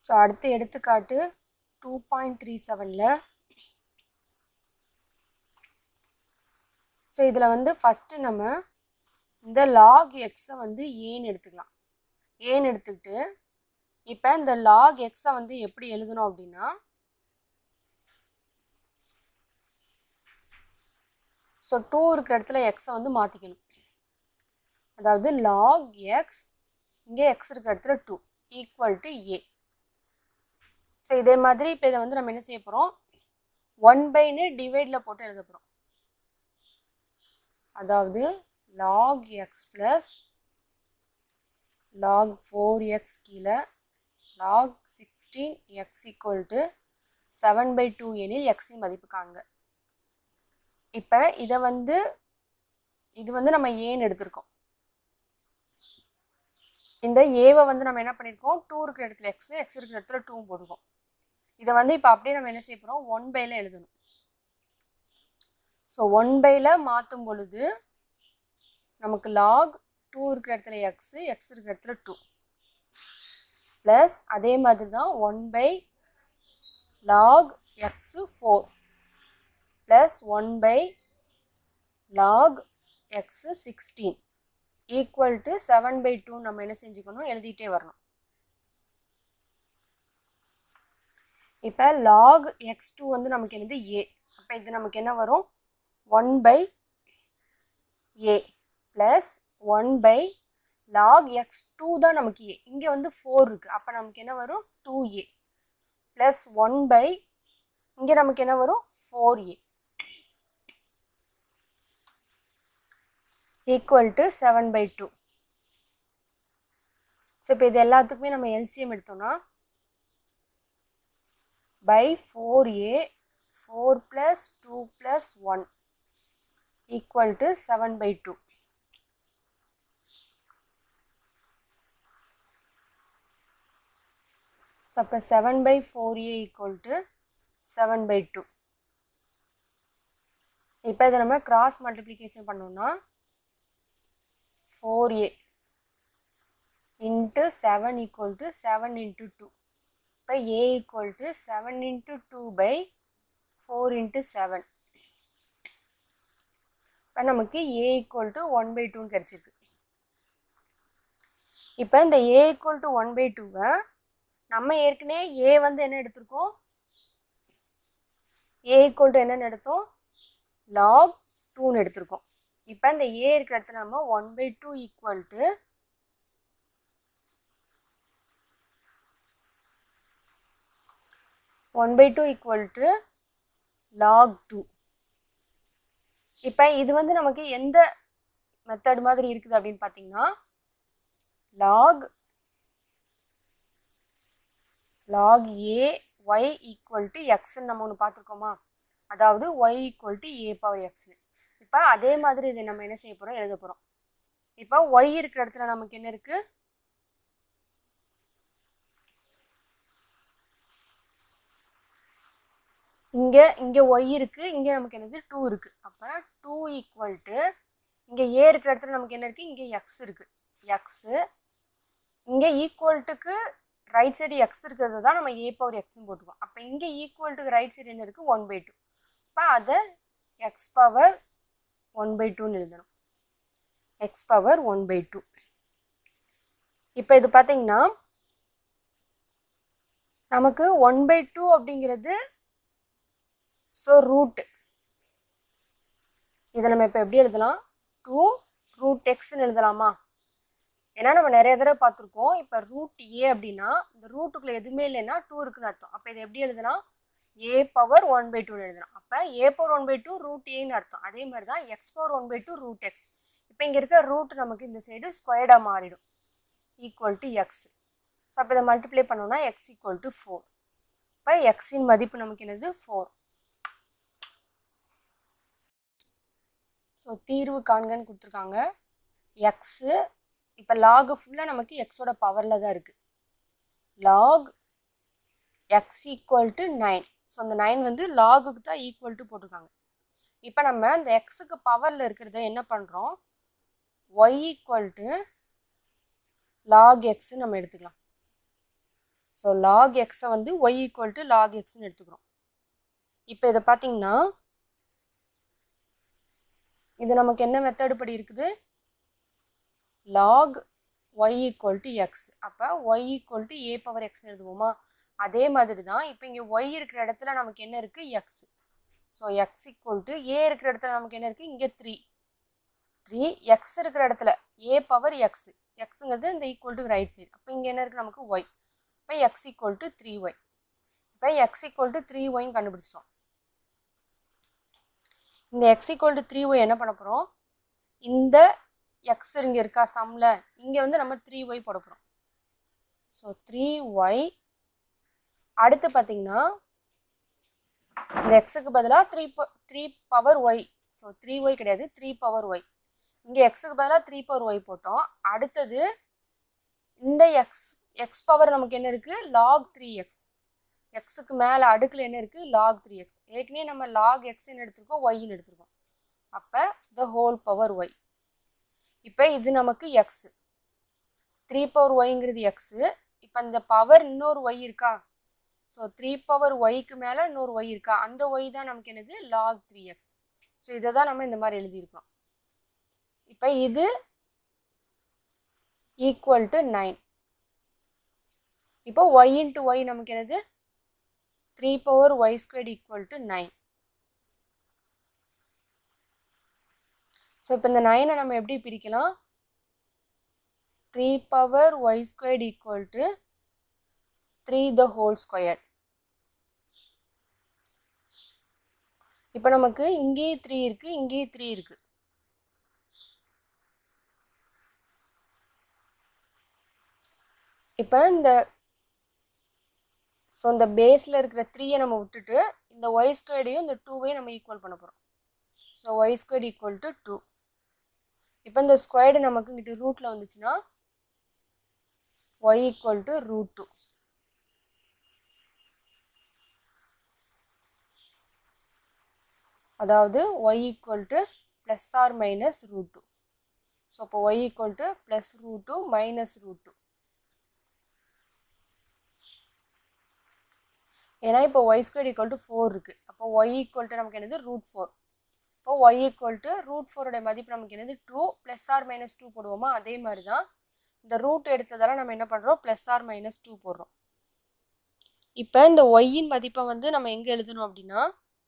so அடுத்து எடுத்துக்காட்டு two point three செவனில் ஸோ இதில் வந்து ஃபஸ்ட்டு நம்ம இந்த லாக் எக்ஸை வந்து ஏன்னு எடுத்துக்கலாம் ஏன்னு எடுத்துக்கிட்டு இப்போ இந்த லாக் எக்ஸை வந்து எப்படி எழுதணும் அப்படின்னா ஸோ டூ இருக்கிற இடத்துல எக்ஸை வந்து மாற்றிக்கணும் அதாவது லாக் எக்ஸ் இங்கே எக்ஸ் இருக்கிற இடத்துல two equal to A so இதே மாதிரி இப்போ இதை வந்து நம்ம என்ன செய்ய போகிறோம் ஒன் பைன்னு டிவைடில் போட்டு எழுத போகிறோம் அதாவது log X plus log four X கீழே log sixteen X equal to seven by two எனில் எக்ஸின் மதிப்பு காண்க இப்போ இதை வந்து இது வந்து நம்ம ஏன்னு எடுத்திருக்கோம் இந்த ஏவை வந்து நம்ம என்ன பண்ணியிருக்கோம் டூ இருக்கிற இடத்துல எக்ஸ் எக்ஸ் இருக்கிற இடத்துல டூ போட்டுக்கோம் இதை வந்து இப்போ அப்படியே நம்ம என்ன செய்ய போகிறோம் ஒன் பைல எழுதணும் ஸோ ஒன் பைல மாற்றும் பொழுது நமக்கு லாக் டூ இருக்கிற இடத்துல எக்ஸ் எக்ஸ் இருக்கிற இடத்துல டூ ப்ளஸ் அதே மாதிரி தான் one by log X four plus one by log X sixteen equal to seven by two நம்ம என்ன செஞ்சுக்கணும் எழுதிட்டே வரணும் இப்போ லாக் எக்ஸ் டூ வந்து நமக்கு என்னது ஏ அப்போ இது நமக்கு என்ன வரும் one by A plus one by log X two தான் நமக்கு ஏ இங்கே வந்து ஃபோர் இருக்குது அப்போ நமக்கு என்ன வரும் two A plus one by இங்கே நமக்கு என்ன வரும் four A equal to seven by two so இப்போ இது எல்லாத்துக்குமே நம்ம எல்சிஎம் எடுத்தோம்னா by four A four plus two plus one equal to seven by two so அப்போ seven by four A equal to seven by two இப்போ இதை நம்ம cross multiplication பண்ணோம்னா four A into seven equal to seven into two இப்போ A equal to seven into two by four into seven இப்போ நமக்கு A equal to one by டூன்னு கிடச்சிருக்கு இப்போ இந்த A equal to one by டூவை நம்ம ஏற்கனவே ஏ வந்து என்ன எடுத்திருக்கோம் ஏ ஈக்குவல் டு என்னென்னு எடுத்தோம் லாக் டூன்னு எடுத்திருக்கோம் இப்போ இந்த ஏ இருக்கிற இடத்துல நம்ம one by two equal to one by two equal to log two இப்போ இது வந்து நமக்கு எந்த மெத்தட் மாதிரி இருக்குது அப்படின்னு பார்த்தீங்கன்னா log log A Y equal to எக்ஸ்ன்னு நம்ம ஒன்று பார்த்துருக்கோமா அதாவது Y equal to A power எக்ஸ்னு இப்போ அதே மாதிரி இதை நம்ம என்ன செய்ய போகிறோம் எழுத போகிறோம் இப்போ ஒய் இருக்கிற இடத்துல நமக்கு என்ன இருக்குது இங்கே இங்கே ஒய் இருக்குது இங்கே நமக்கு என்னது டூ இருக்குது அப்போ டூ ஈக்குவல் டு இங்கே ஏ இருக்கிற இடத்துல நமக்கு என்ன இருக்குது இங்கே எக்ஸ் இருக்குது எக்ஸு இங்கே ஈக்குவல்ட்டுக்கு ரைட் சைடு எக்ஸ் இருக்கிறது தான் நம்ம ஏ பவர் எக்ஸ்னு போட்டுக்கோம் அப்போ இங்கே ஈக்குவல்ட்டுக்கு ரைட் சைடு என்ன இருக்குது ஒன் பை டூ இப்போ அதை எக்ஸ் பவர் ஒன் பை டூன்னு எழுதணும் X power one by two இப்போ இது பார்த்தீங்கன்னா நமக்கு ஒன் பை டூ அப்படிங்கிறது ஸோ ரூட் இதை நம்ம இப்போ எப்படி எழுதலாம் டூ ரூட் எக்ஸ்ன்னு எழுதலாமா ஏன்னா நம்ம நிறைய தடவை பார்த்துருக்கோம் இப்போ ரூட் ஏ அப்படின்னா இந்த ரூட்டுக்குள்ளே எதுவுமே இல்லைன்னா டூ இருக்குன்னு அர்த்தம் அப்போ இதை எப்படி எழுதலாம் ஏ பவர் ஒன் பை டூன்னு எழுதலாம் அப்போ A power one by two root ஏன்னு அர்த்தம் அதே மாதிரி தான் X power one by two root X இப்போ இங்கே இருக்க ரூட் நமக்கு இந்த சைடு ஸ்கொயர்டாக மாறிடும் ஈக்குவல் டு எக்ஸ் ஸோ அப்போ இதை மல்டிப்ளை பண்ணோம்னா எக்ஸ் ஈக்குவல் டு ஃபோர் இப்போ எக்ஸின் மதிப்பு நமக்கு என்னது ஃபோர் ஸோ தீர்வு காண்கன்னு கொடுத்துருக்காங்க எக்ஸு இப்போ லாகு ஃபுல்லாக நமக்கு எக்ஸோட பவரில் தான் இருக்குது log X equal to nine so அந்த நைன் வந்து லாகுக்கு தான் ஈக்குவல் டு போட்டிருக்காங்க இப்போ நம்ம இந்த எக்ஸுக்கு பவரில் இருக்கிறத என்ன பண்ணுறோம் Y equal to log X நம்ம எடுத்துக்கலாம் ஸோ லாக் எக்ஸை வந்து ஒய் ஈக்குவல் டு லாக் எக்ஸ்ன்னு எடுத்துக்கிறோம் இப்போ இதை பார்த்தீங்கன்னா இது நமக்கு என்ன மெத்தடு படி இருக்குது log Y equal to X அப்போ Y equal to A power எக்ஸ்னு எழுதுவோமா அதே மாதிரி தான் இப்போ இங்கே ஒய் இருக்கிற இடத்துல நமக்கு என்ன இருக்குது X so X equal to A இருக்கிற இடத்துல நமக்கு என்ன இருக்குது இங்கே த்ரீ த்ரீ எக்ஸ் இருக்கிற இடத்துல ஏ பவர் எக்ஸ் எக்ஸுங்கிறது இந்த ஈக்குவல் டு ரைட் சைடு அப்போ இங்கே என்ன இருக்குது நமக்கு ஒய் இப்போ X equal to three Y இப்போ எக்ஸ் ஈக்குவல் டு த்ரீ ஒய்னு கண்டுபிடிச்சிட்டோம் இந்த X equal to three Y என்ன பண்ண போகிறோம் இந்த எக்ஸ் இங்கே இருக்கா சம்மில் இங்கே வந்து நம்ம த்ரீ ஒய் போட போகிறோம் ஸோ த்ரீ ஒய் அடுத்து பார்த்தீங்கன்னா இந்த எக்ஸுக்கு பதிலாக three three power Y so three Y கிடையாது த்ரீ பவர் ஒய் இங்கே எக்ஸுக்கு பதிலாக த்ரீ பவர் ஒய் போட்டோம் அடுத்தது இந்த எக்ஸ் எக்ஸ் பவர் நமக்கு என்ன இருக்குது லாக் த்ரீ எக்ஸ் எக்ஸுக்கு மேலே அடுக்கில் என்ன இருக்குது லாக் த்ரீ எக்ஸ் ஏற்கனவே நம்ம லாக் எக்ஸ்ன்னு எடுத்திருக்கோம் ஒய்ன்னு எடுத்திருக்கோம் அப்போ த ஹோல் பவர் ஒய் இப்போ இது நமக்கு எக்ஸு த்ரீ பவர் ஒய்ங்கிறது எக்ஸு இப்போ இந்த பவர் இன்னொரு ஒய் இருக்கா ஸோ த்ரீ பவர் ஒய்க்கு மேலே இன்னொரு ஒய் இருக்கா அந்த ஒய் தான் நமக்கு என்னது லாக் த்ரீ எக்ஸ் ஸோ இதை தான் நம்ம இந்த மாதிரி எழுதியிருக்கிறோம் இப்போ இது ஈக்குவல் டு நைன் இப்போ ஒய் இன்ட்டு ஒய் நமக்கு என்னது three power Y squared equal to nine so இப்போ இந்த நைனை நம்ம எப்படி பிரிக்கலாம் three power Y squared equal to three the whole square இப்போ நமக்கு இங்கேயும் த்ரீ இருக்கு இங்கேயும் த்ரீ இருக்கு இப்போ இந்த ஸோ இந்த பேஸில் இருக்கிற த்ரீயை நம்ம விட்டுட்டு இந்த ஒய் ஸ்கொயர்டையும் இந்த டூவையும் நம்ம ஈக்குவல் பண்ண போகிறோம் so Y squared equal to two இப்போ இந்த ஸ்கொயர்டு நமக்கு இங்கிட்டு ரூட்டில் வந்துச்சுன்னா Y equal to root two அதாவது Y equal to plus or minus root two so அப்போ Y equal to plus root two minus root two ஏன்னா இப்போ Y square equal to four இருக்குது அப்போ ஒய் ஈக்குவல் டு நமக்கு என்னது root four இப்போ Y equal to root ஃபோரோட மதிப்பு நமக்கு என்னது two plus or minus two போடுவோமா அதே மாதிரி தான் இந்த ரூட் எடுத்ததால நம்ம என்ன பண்ணுறோம் ப்ளஸ் ஆர் மைனஸ் டூ போடுறோம் இப்போ இந்த ஒய்யின் மதிப்பை வந்து நம்ம எங்கே எழுதணும் அப்படின்னா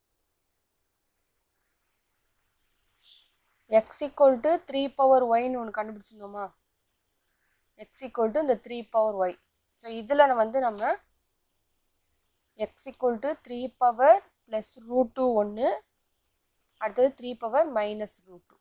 X equal to three power ஒய்னு ஒன்று கண்டுபிடிச்சிருந்தோமா எக்ஸ் ஈக்குவல் டு இந்த த்ரீ பவர் ஒய் ஸோ இதில் வந்து நம்ம X equal to three power plus root two ஒன்று அடுத்தது three power minus root two